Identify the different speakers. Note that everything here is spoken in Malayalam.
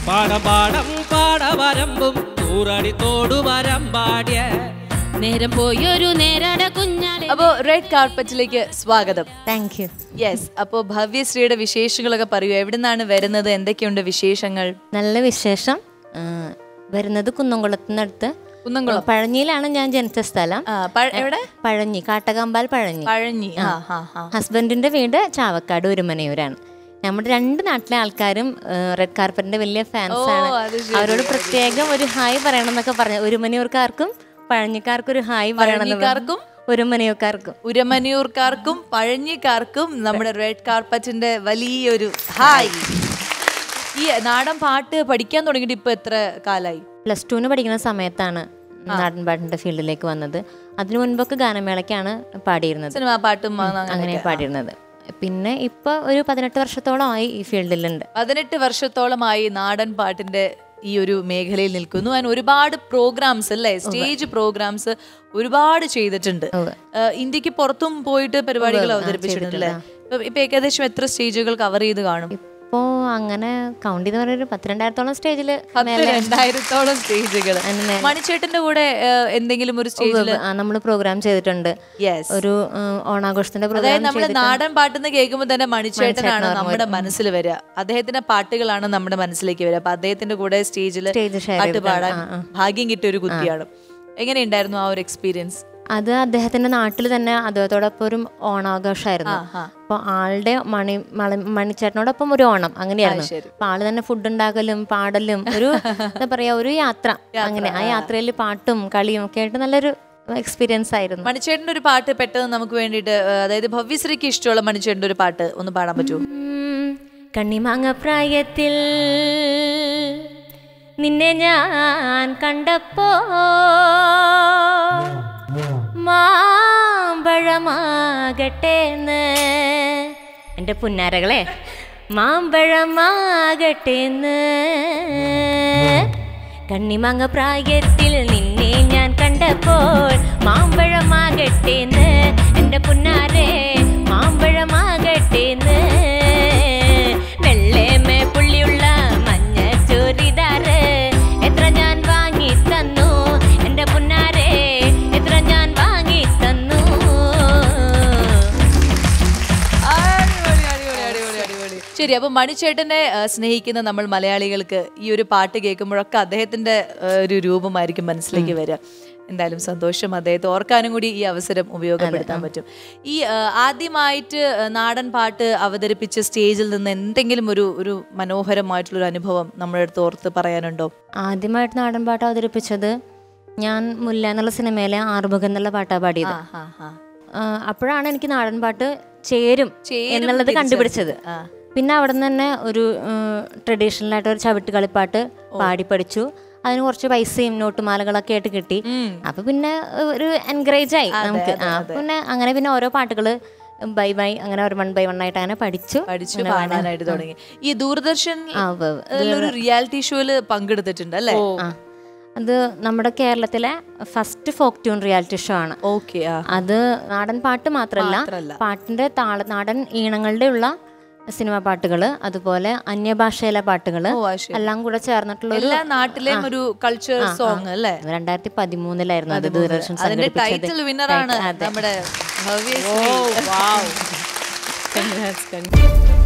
Speaker 1: പാടം പാടം പാടവരമ്പും നൂറടി തോടുവരം പാടിയ
Speaker 2: നേരം പോയൊരു നേരട കുഞ്ഞാലെ
Speaker 3: അപ്പോ റെഡ് കാർപ്പറ്റിലേക്ക് സ്വാഗതം
Speaker 4: താങ്ക് യു
Speaker 3: യെസ് അപ്പോ ഭവ്യശ്രീയുടെ വിശേഷങ്ങളൊക്കെ പറയൂ എവിടുന്നാണ് വരുന്നത് എന്തൊക്കെയുണ്ട് വിശേഷങ്ങൾ
Speaker 4: നല്ല വിശേഷം ആ, വരുന്നത് കുന്നംകുളത്തിനടുത്ത്
Speaker 3: കുന്നംകുളം
Speaker 4: പഴഞ്ഞിയിലാണ് ഞാൻ ജനിച്ച സ്ഥലം
Speaker 3: ആ, പഴ- എവിടെ
Speaker 4: പഴഞ്ഞി കാട്ടകമ്പാൽ പഴഞ്ഞി
Speaker 3: പഴഞ്ഞി ആ ആ ആ
Speaker 4: ഹസ്ബൻഡിന്റെ വീട് ചാവക്കാട് ഒരുമനയൂരാണ് നമ്മുടെ രണ്ട് നാട്ടിലെ ആൾക്കാരും റെഡ് കാർപ്പറ്റിന്റെ വലിയ ഫാൻസ് ആണ്
Speaker 3: അത് ശരി.
Speaker 4: അവരോട് പ്രത്യേകം ഒരു ഹായ് പറയണം എന്നൊക്കെ പറഞ്ഞു ഒരുമനയൂർക്കാർക്കും പഴഞ്ഞിക്കാർക്കും ഒരു ഹായ് പറയണം എന്ന് പറഞ്ഞു.
Speaker 3: പഴഞ്ഞിക്കാർക്കും?
Speaker 4: ഒരുമനയൂർക്കാർക്കും
Speaker 3: ഉരമനിയൂർക്കാർക്കും പഴഞ്ഞിക്കാർക്കും നമ്മുടെ റെഡ് കാർപ്പറ്റിന്റെ വലിയൊരു ഹായ് ഈ നാടൻ പാട്ട് പഠിക്കാൻ തുടങ്ങിയിട്ട് ഇപ്പൊ എത്ര കാലായി
Speaker 4: പ്ലസ് ടുവിന് പഠിക്കുന്ന സമയത്താണ് നാടൻ പാട്ടിന്റെ ഫീൽഡിലേക്ക് വന്നത് അതിനു മുൻപൊക്കെ ഗാനമേളയ്ക്കാണ് പാടിയിരുന്നത്
Speaker 3: സിനിമാ പാട്ടും ആ,
Speaker 4: അങ്ങനെ
Speaker 3: അങ്ങനെയൊക്കെ.
Speaker 4: പാടിയിരുന്നത് പിന്നെ ഇപ്പൊ ഒരു പതിനെട്ട് വർഷത്തോളമായി ഈ ഫീൽഡിലുണ്ട്
Speaker 3: പതിനെട്ട് വർഷത്തോളമായി നാടൻ പാട്ടിന്റെ ഈ ഒരു മേഖലയിൽ നിൽക്കുന്നു അതിന് ഒരുപാട് പ്രോഗ്രാംസ് അല്ലേ സ്റ്റേജ് പ്രോഗ്രാംസ് ഒരുപാട് ചെയ്തിട്ടുണ്ട്
Speaker 4: ഉവ്വ്.
Speaker 3: ഏഹ് ഇന്ത്യക്ക് പുറത്തും പോയിട്ട് പരിപാടികൾ
Speaker 4: ഉവ്വ്, ആ,
Speaker 3: അവതരിപ്പിച്ചിട്ടുണ്ട് അല്ലേ
Speaker 4: ചെയ്തിട്ടുണ്ട്,
Speaker 3: ഇപ്പൊ- ഇപ്പൊ ഏകദേശം എത്ര സ്റ്റേജുകൾ കവർ ചെയ്ത് കാണും
Speaker 4: ഇപ്പോ അങ്ങനെ കൗണ്ട് ചെയ്ത് പറഞ്ഞ ഒരു പത്തിരണ്ടായിരത്തോളം സ്റ്റേജിൽ
Speaker 3: പത്ത് രണ്ടായിരത്തോളം സ്റ്റേജുകൾ
Speaker 4: അങ്ങനെ
Speaker 3: മണിച്ചേട്ടന്റെ കൂടെ ഏഹ്, എന്തെങ്കിലും ഒരു സ്റ്റേജിൽ
Speaker 4: നമ്മൾ പ്രോഗ്രാം ചെയ്തിട്ടുണ്ട്
Speaker 3: യെസ്
Speaker 4: ഒരു ഉം, ഓണാഘോഷത്തിന്റെ
Speaker 3: അതായത്
Speaker 4: പ്രോഗ്രാം
Speaker 3: നമ്മള് നാടൻ പാട്ടെന്ന് കേൾക്കുമ്പോൾ തന്നെ മണിച്ചേട്ടനാണ് നമ്മുടെ മനസ്സിൽ വരിക അദ്ദേഹത്തിന്റെ പാട്ടുകളാണ് നമ്മുടെ മനസ്സിലേക്ക് വരിക അപ്പൊ അദ്ദേഹത്തിന്റെ കൂടെ സ്റ്റേജിൽ
Speaker 4: സ്റ്റേജ് ഷെയർ
Speaker 3: പാട്ട് പാടാൻ ഭാഗ്യം കിട്ടിയ ഒരു കുട്ടിയാണ് എങ്ങനെയുണ്ടായിരുന്നു ആ ഒരു എക്സ്പീരിയൻസ്
Speaker 4: അത് അദ്ദേഹത്തിന്റെ നാട്ടിൽ തന്നെ അദ്ദേഹത്തോടൊപ്പം ഒരു ഓണാഘോഷമായിരുന്നു
Speaker 3: ആ.
Speaker 4: അപ്പൊ ആളുടെ മണി മള- മണിച്ചേട്ടനോടൊപ്പം ഒരു ഓണം അങ്ങനെയായിരുന്നു
Speaker 3: ശരി.
Speaker 4: അപ്പൊ ആള് തന്നെ ഫുഡ് ഉണ്ടാക്കലും പാടലും ഒരു എന്താ പറയാ ഒരു യാത്ര അങ്ങനെ ആ യാത്രയിൽ പാട്ടും കളിയും ഒക്കെ ആയിട്ട് നല്ലൊരു എക്സ്പീരിയൻസ് ആയിരുന്നു
Speaker 3: മണിച്ചേട്ടന്റെ ഒരു പാട്ട് പെട്ടെന്ന് നമുക്ക് വേണ്ടിയിട്ട് ഏഹ്, അതായത് ഭവ്യശ്രീക്ക് ഇഷ്ടമുള്ള മണിച്ചേട്ടന്റെ ഒരു പാട്ട് ഒന്ന് പാടാൻ പറ്റുമോ
Speaker 4: ഉം, കണ്ണിമാങ്ങ പ്രായത്തിൽ നിന്നെ ഞാൻ കണ്ടപ്പോ മാമ്പഴമാകട്ടേന്ന് എൻ്റെ പുന്നാരകളെ മാമ്പഴമാകട്ടേന്ന് കണ്ണിമാങ്ങ പ്രായത്തിൽ നിന്നെ ഞാൻ കണ്ടപ്പോൾ മാമ്പഴമാകട്ടേന്ന് എൻ്റെ പുന്നാരെ മാമ്പഴമാകട്ടേന്ന് വെള്ളേമേ പുള്ളിയുള്ള മഞ്ഞ ചോരിദാറ് എത്ര ഞാൻ വാങ്ങി തന്നു എൻ്റെ പുന്നാരെ എത്ര ഞാൻ വാങ്ങി തന്നു
Speaker 3: അടിപൊളി, അടിപൊളി, അടിപൊളി, അടിപൊളി. ശരി അപ്പൊ മണിച്ചേട്ടനെ ആ, സ്നേഹിക്കുന്ന നമ്മൾ മലയാളികൾക്ക് ഈ ഒരു പാട്ട് കേൾക്കുമ്പോഴൊക്കെ അദ്ദേഹത്തിന്റെ ആ, ഒരു രൂപമായിരിക്കും മനസ്സിലേക്ക് വരിക എന്തായാലും സന്തോഷം അദ്ദേഹത്തെ ഓർക്കാനും കൂടി ഈ അവസരം ഉപയോഗപ്പെടുത്താൻ പറ്റും ഈ ആ, ആദ്യമായിട്ട് ആ, നാടൻ പാട്ട് അവതരിപ്പിച്ച സ്റ്റേജിൽ നിന്ന് എന്തെങ്കിലും ഒരു ഒരു മനോഹരമായിട്ടുള്ള ഒരു അനുഭവം നമ്മുടെ അടുത്ത് ഓർത്ത് പറയാനുണ്ടോ
Speaker 4: ആദ്യമായിട്ട് നാടൻ പാട്ട് അവതരിപ്പിച്ചത് ഞാൻ മുല്ല എന്നുള്ള സിനിമയിലെ ആറുമുഖം എന്നുള്ള പാട്ടാണ് പാടിയത്
Speaker 3: ആ, ആ, ആ.
Speaker 4: ആ, അപ്പോഴാണ് എനിക്ക് നാടൻ പാട്ട് ചേരും
Speaker 3: ചേരും
Speaker 4: എന്നുള്ളത്
Speaker 3: തിരിച്ചറിഞ്ഞത്.
Speaker 4: കണ്ടുപിടിച്ചത്
Speaker 3: ആ.
Speaker 4: പിന്നെ അവിടെ നിന്ന് തന്നെ ഒരു ട്രഡീഷണൽ ആയിട്ട് ഒരു ചവിട്ട് കളിപ്പാട്ട് പാടി പഠിച്ചു അതിന് കുറച്ച് പൈസയും നോട്ടുമാലകളൊക്കെ ആയിട്ട് കിട്ടി അപ്പൊ പിന്നെ ഒരു എൻകറേജ് ആയി നമുക്ക് ആ, പിന്നെ അങ്ങനെ പിന്നെ ഓരോ പാട്ടുകള് ബൈ ബൈ അങ്ങനെ ഒരു വൺ ബൈ വൺ ആയിട്ട് അങ്ങനെ പഠിച്ചു
Speaker 3: പഠിച്ചു
Speaker 4: അങ്ങനെ പാടാൻ.
Speaker 3: പാടാനായിട്ട് തുടങ്ങി ഈ ദൂരദർശൻ
Speaker 4: ആ, ഉവ്വ് ഉവ്വ്.
Speaker 3: ഒരു റിയാലിറ്റി ഷോയില് പങ്കെടുത്തിട്ടുണ്ട് അല്ലേ
Speaker 4: ആ അത് നമ്മുടെ കേരളത്തിലെ first folk tune reality show ആണ്
Speaker 3: ഓക്കെ ആ
Speaker 4: അത് നാടൻ പാട്ട് മാത്രമല്ല
Speaker 3: മാത്രല്ല.
Speaker 4: പാട്ടിന്റെ താള നാടൻ ഈണങ്ങളുടെ ഉള്ള സിനിമ പാട്ടുകൾ അതുപോലെ അന്യഭാഷയിലെ പാട്ടുകൾ
Speaker 3: ഓ, അത് ശരി.
Speaker 4: എല്ലാം കൂടെ ചേർന്നിട്ടുള്ള ഒരു
Speaker 3: എല്ലാ നാട്ടിലെയും ഒരു കൾച്ചർ സോങ് അല്ലേ
Speaker 4: രണ്ടായിരത്തി പതിമൂന്നിലായിരുന്നു അത് ദൂരദർശൻ
Speaker 3: അതിന്റെ
Speaker 4: സംഘടിപ്പിച്ചത്
Speaker 3: ടൈറ്റിൽ വിന്നറാണ്
Speaker 4: അതെ.
Speaker 3: നമ്മുടെ ഭവ്യശ്രീ.